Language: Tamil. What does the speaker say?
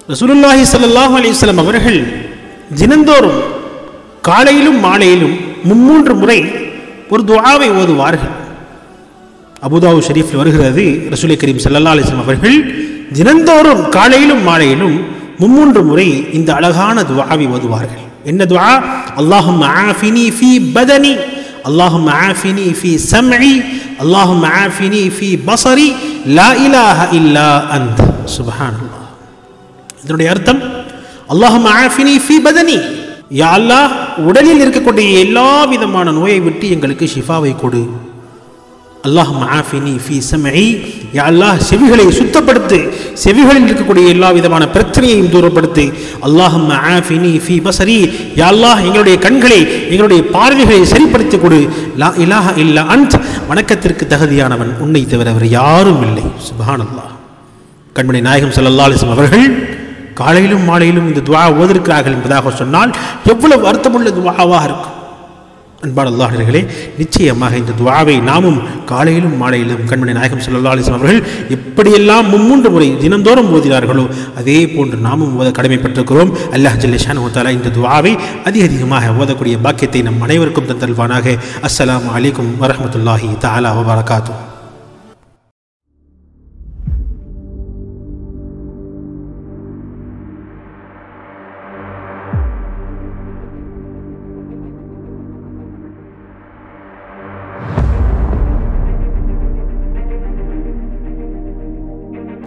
ரசூலுல்லாஹி ஸல்லல்லாஹு அலைஹி வஸல்லம் அவர்கள் தினந்தோறும் காலையிலும் மாலையிலும் மும்மூன்று முறை ஒரு துஆவை ஓதுவார்கள் அபுதாவு ஷரீஃபில் வருகிறது ரசூலை கரீம் ஸல்லல்லாஹு அலைஹி வஸல்லம் அவர்கள் தினந்தோறும் காலையிலும் மாலையிலும் மும்மூன்று முறை இந்த அழகான துஆவை ஓதுவார்கள் என்ன துஆ அல்லாஹும் ஆஃபினி ஃபீ பதனி அல்லாஹும் ஆஃபினி ஃபீ சம்இ அல்லாஹும் ஆஃபினி ஃபீ பஸரி லா இலாஹ இல்லா அன்த் சுப்ஹானல்லாஹ் இதனுடைய அர்த்தம் அல்லாஹும் ஆஃபினி ஃபீ பதனி யா அல்லாஹ் உடலில் இருக்கக்கூடிய எல்லா விதமான நோயை விட்டு எங்களுக்கு ஷிஃபாவை கொடு அல்லாஹும் ஆஃபினி ஃபி சமஇ யா அல்லாஹ் செவிகளை சுத்தப்படுத்து செவிகளில் இருக்கக்கூடிய எல்லா விதமான பிரச்சனையையும் தூரப்படுத்து அல்லாஹும் ஆஃபினி ஃபி பசரி யா அல்லாஹ் எங்களுடைய கண்களை எங்களுடைய பார்வைகளை சரிப்படுத்தி கொடு லா இலாஹ இல்லா அன்த் வணக்கத்திற்கு தகுதியானவன் உன்னை தவிர வேறு யாரும் இல்லை சுபஹானல்லாஹ் கண்மணி நாயகம் ஸல்லல்லாஹு அலைஹி வஸல்லம் அவர்கள் காலையிலும் மாலையிலும் இந்த துவா ஓதிருக்கிறார்கள் என்பதாக சொன்னால் எவ்வளவு அர்த்தமுள்ள துவாவாக இருக்கும் அன்பான அல்லாஹர்களே நிச்சயமாக இந்த துவாவை நாமும் காலையிலும் மாலையிலும் கண்மணி நாயகம் ஸல்லல்லாஹு அலைஹி வஸல்லம் அவர்கள் எப்படியெல்லாம் மும்மூன்று முறை தினந்தோறும் ஓதினார்களோ அதே போன்று நாமும் ஓத கடமைப்பட்டிருக்கிறோம் அல்லாஹ் ஜல்லிஷான் தாலா இந்த துவாவை அதிக அதிகமாக ஓதக்கூடிய பாக்கியத்தை நம் அனைவருக்கும் தந்தல்வானாக அஸ்ஸலாமு அலைக்கும் வரஹ்மத்துல்லாஹி தஆலா வபரகாத்துஹு